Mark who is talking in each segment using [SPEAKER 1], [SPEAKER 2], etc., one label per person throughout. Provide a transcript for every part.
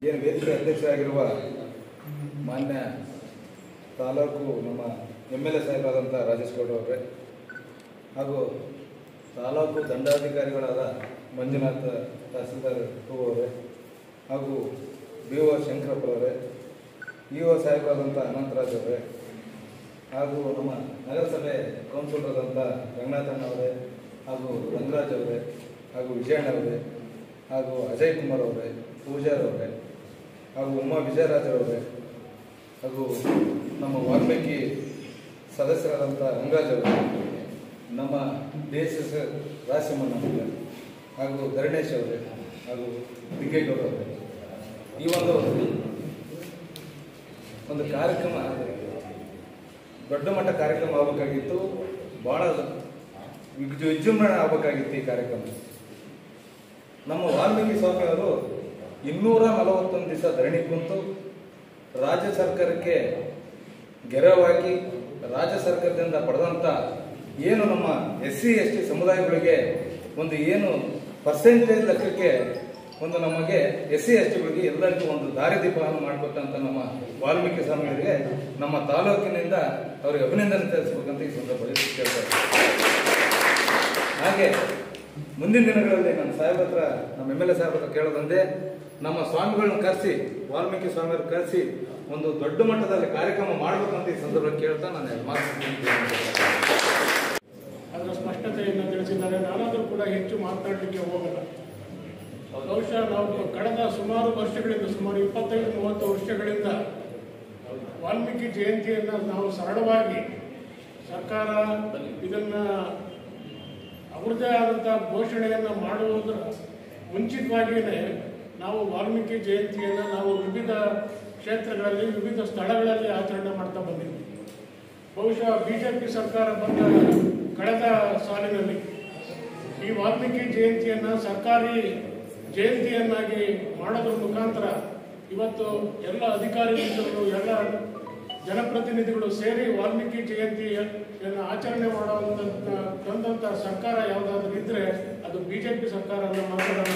[SPEAKER 1] ಏನು ವೇದಿಕೆ ಅಧ್ಯಕ್ಷರಾಗಿರುವ ಮಾನ್ಯ ತಾಲೂಕು ನಮ್ಮ ಎಮ್ ಎಲ್ ಎ ಸಾಹೇಬರಾದಂಥ ರಾಜೇಶ್ ಗೌಡ ಅವರೇ ಹಾಗೂ ತಾಲೂಕು ದಂಡಾಧಿಕಾರಿಗಳಾದ ಮಂಜುನಾಥ ತಹಸೀಲ್ದಾರ್ ಟು ಅವರೇ ಹಾಗೂ ಬಿ ಒ ಶಂಕರಪ್ಪ ಅವರೇ ಇ ಒ ಸಾಹೇಬರಾದಂಥ ಅನಂತರಾಜ್ ಅವರೇ ಹಾಗೂ ನಮ್ಮ ನಗರಸಭೆ ಕೌನ್ಸಿಲರಾದಂಥ ರಂಗನಾಥಣ್ಣ ಅವರೇ ಹಾಗೂ ರಂಗರಾಜ್ ಅವರೇ ಹಾಗೂ ವಿಜಯಣ್ಣ ಅವರೇ ಹಾಗೂ ಅಜಯ್ ಕುಮಾರ್ ಅವರೇ ಪೂಜಾರ್ ಅವರೇ ಹಾಗೂ ಉಮಾ ವಿಜಯರಾಜ್ ಅವರೇ ಹಾಗೂ ನಮ್ಮ ವಾಲ್ಮೀಕಿ ಸದಸ್ಯರಾದಂಥ ರಂಗರಾಜ್ ಅವರೇ ನಮ್ಮ ಡಿ ಎಸ್ ಎಸ್ ರಾಜಸಿಂಹಣ್ಣ ಅವರೇ ಹಾಗೂ ಧರಣೇಶ್ ಅವರೇ ಹಾಗೂ ದಿಗ್ಗೇಗೌಡ ಅವರೇ ಈ ಒಂದು ಒಂದು ಕಾರ್ಯಕ್ರಮ ದೊಡ್ಡ ಮಟ್ಟ ಕಾರ್ಯಕ್ರಮ ಆಗಬೇಕಾಗಿತ್ತು ಭಾಳ ವಿಜೃ ವಿಜೃಂಭಣೆ ಆಗಬೇಕಾಗಿತ್ತು ಈ ಕಾರ್ಯಕ್ರಮ ನಮ್ಮ ವಾಲ್ಮೀಕಿ ಸ್ವಾಮಿ ಅವರು ಇನ್ನೂರ ನಲವತ್ತೊಂದು ದಿವಸ ಧರಣಿ ಕುಂತು ರಾಜ್ಯ ಸರ್ಕಾರಕ್ಕೆ ಗೆರವಾಗಿ ರಾಜ್ಯ ಸರ್ಕಾರದಿಂದ ಪಡೆದಂಥ ಏನು ನಮ್ಮ ಎಸ್ ಸಿ ಎಸ್ ಟಿ ಸಮುದಾಯಗಳಿಗೆ ಒಂದು ಏನು ಪರ್ಸೆಂಟೇಜ್ ಲೆಕ್ಕಕ್ಕೆ ಒಂದು ನಮಗೆ ಎಸ್ ಸಿ ಎಸ್ ಟಿಗಳಿಗೆ ಎಲ್ಲರಿಗೂ ಒಂದು ದಾರಿದೀಪವನ್ನು ಮಾಡಿಕೊಟ್ಟಂತ ನಮ್ಮ ವಾಲ್ಮೀಕಿ ಸ್ವಾಮಿಗಳಿಗೆ ನಮ್ಮ ತಾಲೂಕಿನಿಂದ ಅವರಿಗೆ ಅಭಿನಂದನೆ ತಿಳಿಸ್ಬೇಕಂತ ಈ ಸಂದರ್ಭದಲ್ಲಿ ಕೇಳ್ತಾರೆ ಹಾಗೆ ಮುಂದಿನ ದಿನಗಳಲ್ಲಿ ನಮ್ಮ ಸಾಹೇಬ್ ಹತ್ರ ನಮ್ಮ ಎಮ್ ಎಲ್ ಎ ಸಾಹೇಬ್ ಹತ್ರ ಕೇಳೋದಂದೆ ನಮ್ಮ ಸ್ವಾಮಿಗಳನ್ನ ಕರೆಸಿ ವಾಲ್ಮೀಕಿ ಸ್ವಾಮಿಯವ್ರು ಕರೆಸಿ ಒಂದು ದೊಡ್ಡ ಮಟ್ಟದಲ್ಲಿ ಕಾರ್ಯಕ್ರಮ ಮಾಡಬೇಕಂತ ಈ ಸಂದರ್ಭದಲ್ಲಿ ಕೇಳ್ತಾ ನಾನು ಎರಡು ಮಾತು
[SPEAKER 2] ಅದರ ಸ್ಪಷ್ಟತೆಯನ್ನು ತಿಳಿಸಿದ್ದಾರೆ ನಾನಾದರೂ ಕೂಡ ಹೆಚ್ಚು ಮಾತನಾಡಲಿಕ್ಕೆ ಹೋಗಲ್ಲ ಬಹುಶಃ ನಾವು ಕಳೆದ ಸುಮಾರು ವರ್ಷಗಳಿಂದ ಸುಮಾರು ಇಪ್ಪತ್ತೈದು ಮೂವತ್ತು ವರ್ಷಗಳಿಂದ ವಾಲ್ಮೀಕಿ ಜಯಂತಿಯನ್ನು ನಾವು ಸರಳವಾಗಿ ಸರ್ಕಾರ ಇದನ್ನ ಅವ್ರದ್ದೇ ಆದಂಥ ಘೋಷಣೆಯನ್ನು ಮಾಡುವುದರ ಮುಂಚಿತವಾಗಿಯೇ ನಾವು ವಾಲ್ಮೀಕಿ ಜಯಂತಿಯನ್ನು ನಾವು ವಿವಿಧ ಕ್ಷೇತ್ರಗಳಲ್ಲಿ ವಿವಿಧ ಸ್ಥಳಗಳಲ್ಲಿ ಆಚರಣೆ ಮಾಡ್ತಾ ಬಂದಿದ್ದೀವಿ ಬಹುಶಃ ಬಿಜೆಪಿ ಸರ್ಕಾರ ಬಂದ ಕಳೆದ ಸಾಲಿನಲ್ಲಿ ಈ ವಾಲ್ಮೀಕಿ ಜಯಂತಿಯನ್ನು ಸರ್ಕಾರಿ ಜಯಂತಿಯನ್ನಾಗಿ ಮಾಡೋದ್ರ ಮುಖಾಂತರ ಇವತ್ತು ಎಲ್ಲ ಅಧಿಕಾರಿಗಳು ಎಲ್ಲ ಜನಪ್ರತಿನಿಧಿಗಳು ಸೇರಿ ವಾಲ್ಮೀಕಿ ಜಯಂತಿಯನ್ನು ಆಚರಣೆ ಮಾಡುವಂತ ತಂದಂತ ಸರ್ಕಾರ ಯಾವುದಾದ್ರೂ ಇದ್ರೆ ಅದು ಬಿಜೆಪಿ ಸರ್ಕಾರ ಅನ್ನೋ ಮಾತನ್ನು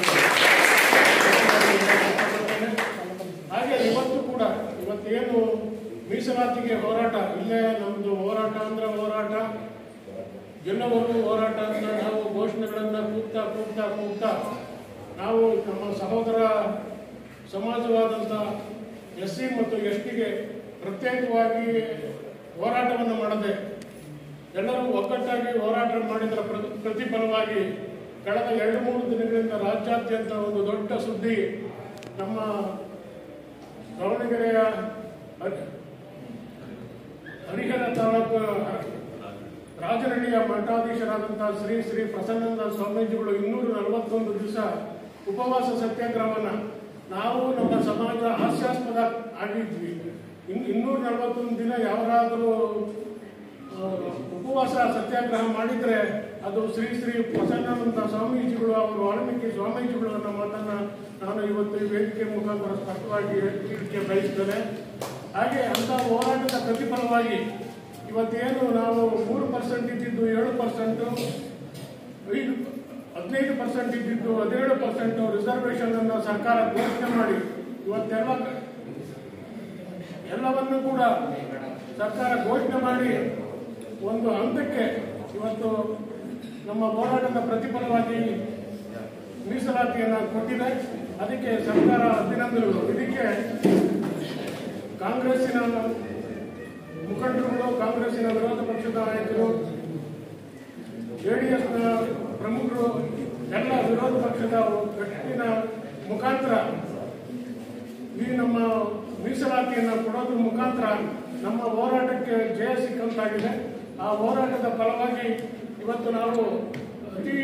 [SPEAKER 2] ಹಾಗೆ ಇವತ್ತು ಕೂಡ ಇವತ್ತೇನು ಮೀಸಲಾತಿಗೆ ಹೋರಾಟ ಇಲ್ಲೇ ನಮ್ದು ಹೋರಾಟ ಅಂದ್ರೆ ಹೋರಾಟ ಗೆಲ್ಲವರೆಗೂ ಹೋರಾಟ ಅಂತ ನಾವು ಘೋಷಣೆಗಳನ್ನ ಕೂಗ್ತಾ ಕೂಗ್ತಾ ಕೂಗ್ತಾ ನಾವು ನಮ್ಮ ಸಹೋದರ ಸಮಾಜವಾದಂಥ ಎಸ್ ಸಿ ಮತ್ತು ಎಸ್ ಟಿಗೆ ಪ್ರತ್ಯೇಕವಾಗಿ ಹೋರಾಟವನ್ನು ಮಾಡದೆ ಎಲ್ಲರೂ ಒಗ್ಗಟ್ಟಾಗಿ ಹೋರಾಟ ಮಾಡಿದರ ಪ್ರ- ಪ್ರತಿಫಲವಾಗಿ ಕಳೆದ ಎರಡು ಮೂರು ದಿನಗಳಿಂದ ರಾಜ್ಯಾದ್ಯಂತ ಒಂದು ದೊಡ್ಡ ಸುದ್ದಿ ನಮ್ಮ ದಾವಣಗೆರೆಯ ಹರಿ- ಹರಿಹರ ತಾಲೂಕು ರಾಜನಹಳ್ಳಿಯ ಮಠಾಧೀಶರಾದಂತಹ ಶ್ರೀ ಶ್ರೀ ಪ್ರಸನ್ನಾನಂದ ಸ್ವಾಮೀಜಿಗಳು ಇನ್ನೂರ ನಲವತ್ತೊಂದು ದಿವಸ ಉಪವಾಸ ಸತ್ಯಾಗ್ರಹವನ್ನ ನಾವು ನಮ್ಮ ಸಮಾಜ ಹಾಸ್ಯಾಸ್ಪದ ಆಗಿದ್ವಿ ಇನ್ ಇನ್ನೂರ ನಲವತ್ತೊಂದು ದಿನ ಯಾರಾದರೂ ಆ, ಉಪವಾಸ ಸತ್ಯಾಗ್ರಹ ಮಾಡಿದ್ರೆ ಅದು ಶ್ರೀ ಶ್ರೀ ಪ್ರಸನ್ನಾನಂದ ಸ್ವಾಮೀಜಿಗಳು ಅವರು ವಾಲ್ಮೀಕಿ ಸ್ವಾಮೀಜಿಗಳು ಅನ್ನೋ ಮಾತನ್ನ ನಾನು ಇವತ್ತು ಈ ವೇದಿಕೆ ಮುಖಾಂತರ ಸ್ಪಷ್ಟವಾಗಿ ಹೇಳಲಿಕ್ಕೆ ಬಯಸ್ತೇನೆ ಹಾಗೆ ಅಂತ ಹೋರಾಟದ ಪ್ರತಿಫಲವಾಗಿ ಇವತ್ತೇನು ನಾವು ಮೂರು ಪರ್ಸೆಂಟ್ ಇದ್ದಿದ್ದು ಏಳು ಪರ್ಸೆಂಟ್ ಐದು ಹದಿನೈದು ಪರ್ಸೆಂಟ್ ಇದ್ದಿದ್ದು ಹದಿನೇಳು ಪರ್ಸೆಂಟ್ ರಿಸರ್ವೇಶನ್ ಅನ್ನು ಸರ್ಕಾರ ಘೋಷಣೆ ಮಾಡಿ ಇವತ್ತೆಲ್ಲ ಎಲ್ಲವನ್ನು ಕೂಡ ಸರ್ಕಾರ ಘೋಷಣೆ ಮಾಡಿ ಒಂದು ಹಂತಕ್ಕೆ ಇವತ್ತು ನಮ್ಮ ಹೋರಾಟದ ಪ್ರತಿಫಲವಾಗಿ ಮೀಸಲಾತಿಯನ್ನು ಕೊಟ್ಟಿದೆ ಅದಕ್ಕೆ ಸರ್ಕಾರ ಅಭಿನಂದನೆಗಳು ಇದಕ್ಕೆ ಕಾಂಗ್ರೆಸ್ಸಿನ ಮುಖಂಡರುಗಳು ಕಾಂಗ್ರೆಸ್ಸಿನ ವಿರೋಧ ಪಕ್ಷದ ನಾಯಕರು ಜೆಡಿಎಸ್ನ ಪ್ರಮುಖರು ಎಲ್ಲ ವಿರೋಧ ಪಕ್ಷದ ಗಟ್ಟಿನ ಮುಖಾಂತರ ಈ ನಮ್ಮ ಮೀಸಲಾತಿಯನ್ನು ಕೊಡೋದ್ರ ಮುಖಾಂತರ ನಮ್ಮ ಹೋರಾಟಕ್ಕೆ ಜಯ ಸಿಕ್ಕಂತಾಗಿದೆ ಆ ಹೋರಾಟದ ಫಲವಾಗಿ ಇವತ್ತು ನಾವು ಅತಿ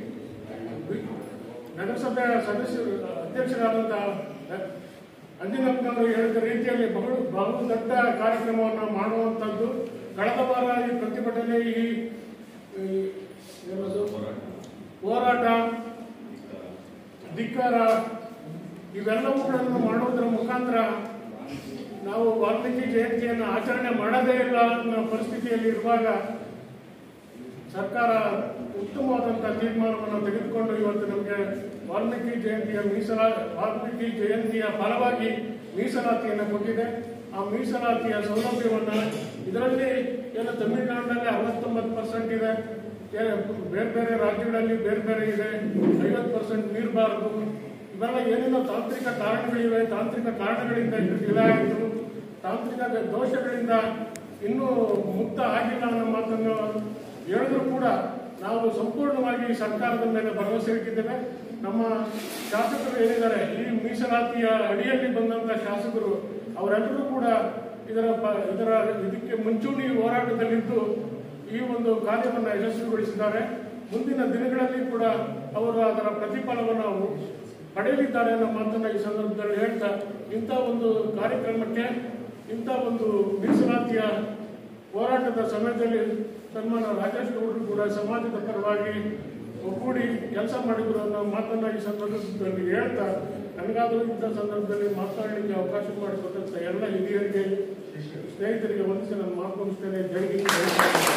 [SPEAKER 2] ನಗರಸಭೆ ಸದಸ್ಯರು ಅಧ್ಯಕ್ಷರಾದಂಥ ಅಂಜನಪ್ಪನವರು ಹೇಳಿದ ರೀತಿಯಲ್ಲಿ ಬಹು ಬಹು ದೊಡ್ಡ ಕಾರ್ಯಕ್ರಮವನ್ನು ಮಾಡುವಂಥದ್ದು ಕಳೆದ ವಾರ ಈ ಪ್ರತಿಭಟನೆ ಈ ಈ ಏನದು? ಹೋರಾಟ ಧಿಕ್ಕಾರ ಇವೆಲ್ಲವುಗಳನ್ನು ಮಾಡುವುದರ ಮುಖಾಂತರ ನಾವು ವಾಲ್ಮೀಕಿ ಜಯಂತಿಯನ್ನು ಆಚರಣೆ ಮಾಡದೇ ಇಲ್ಲ ಅನ್ನೋ ಪರಿಸ್ಥಿತಿಯಲ್ಲಿ ಇರುವಾಗ ಸರ್ಕಾರ ಉತ್ತಮವಾದಂಥ ತೀರ್ಮಾನವನ್ನು ತೆಗೆದುಕೊಂಡು ಇವತ್ತು ನಮಗೆ ವಾಲ್ಮೀಕಿ ಜಯಂತಿಯ ಮೀಸಲಾ ವಾಲ್ಮೀಕಿ ಜಯಂತಿಯ ಫಲವಾಗಿ ಮೀಸಲಾತಿಯನ್ನು ಕೊಟ್ಟಿದೆ ಆ ಮೀಸಲಾತಿಯ ಸೌಲಭ್ಯವನ್ನ ಇದರಲ್ಲಿ ಏನು ತಮಿಳುನಾಡಿನಲ್ಲಿ ಅರವತ್ತೊಂಬತ್ತು ಪರ್ಸೆಂಟ್ ಇದೆ ಏ- ಬೇರೆ ಬೇರೆ ರಾಜ್ಯಗಳಲ್ಲಿ ಬೇರೆ ಬೇರೆ ಇದೆ ಐವತ್ತು ಪರ್ಸೆಂಟ್ ನೀಡಬಾರದು ಇವೆಲ್ಲ ಏನೇನೋ ತಾಂತ್ರಿಕ ಕಾರಣಗಳಿವೆ ತಾಂತ್ರಿಕ ಕಾರಣಗಳಿಂದ ಇದು ಇದಾಯಿತು ತಾಂತ್ರಿಕ ದೋಷಗಳಿಂದ ಇನ್ನೂ ಮುಕ್ತ ಆಗಿಲ್ಲ ಅನ್ನೋ ಮಾತನ್ನು ಹೇಳಿದ್ರು ಕೂಡ ನಾವು ಸಂಪೂರ್ಣವಾಗಿ ಸರ್ಕಾರದ ಮೇಲೆ ಭರವಸೆ ಇಟ್ಟಿದ್ದೇವೆ ನಮ್ಮ ಶಾಸಕರು ಏನಿದ್ದಾರೆ ಈ ಮೀಸಲಾತಿಯ ಅಡಿಯಲ್ಲಿ ಬಂದಂತ ಶಾಸಕರು ಅವರೆಲ್ಲರೂ ಕೂಡ ಇದರ ಪ- ಇದರ ಇದಕ್ಕೆ ಮುಂಚೂಣಿ ಹೋರಾಟದಲ್ಲಿದ್ದು ಈ ಒಂದು ಕಾರ್ಯವನ್ನು ಯಶಸ್ವಿಗೊಳಿಸಿದ್ದಾರೆ ಮುಂದಿನ ದಿನಗಳಲ್ಲಿ ಕೂಡ ಅವರು ಅದರ ಪ್ರತಿಫಲವನ್ನು ಪಡೆಯಲಿದ್ದಾರೆ ಅನ್ನೋ ಮಾತನ್ನ ಈ ಸಂದರ್ಭದಲ್ಲಿ ಹೇಳ್ತಾ ಇಂಥ ಒಂದು ಕಾರ್ಯಕ್ರಮಕ್ಕೆ ಇಂಥ ಒಂದು ಮೀಸಲಾತಿಯ ಹೋರಾಟದ ಸಮಯದಲ್ಲಿ ಸನ್ಮಾನ ರಾಜೇಶ್ ಗೌಡರು ಕೂಡ ಸಮಾಜದ ಪರವಾಗಿ ಒಗ್ಗೂಡಿ ಕೆಲಸ ಮಾಡಿದ್ರು ಅನ್ನೋ ಮಾತನ್ನ ಈ ಸಂದರ್ಭದಲ್ಲಿ ಹೇಳ್ತಾ ನನಗಾದರೂ ಇಂಥ ಸಂದರ್ಭದಲ್ಲಿ ಮಾತನಾಡಲಿಕ್ಕೆ ಅವಕಾಶ ಮಾಡಿಕೊಟ್ಟಂತ ಎಲ್ಲ ಹಿರಿಯರಿಗೆ ಸ್ನೇಹಿತರಿಗೆ ವಂದಿಸಿ ನಾನು ಮಾತು ಮುಗಿಸ್ತೇನೆ ಜೈ ಹಿಂದ್, ಜೈ ಭಾರತ್.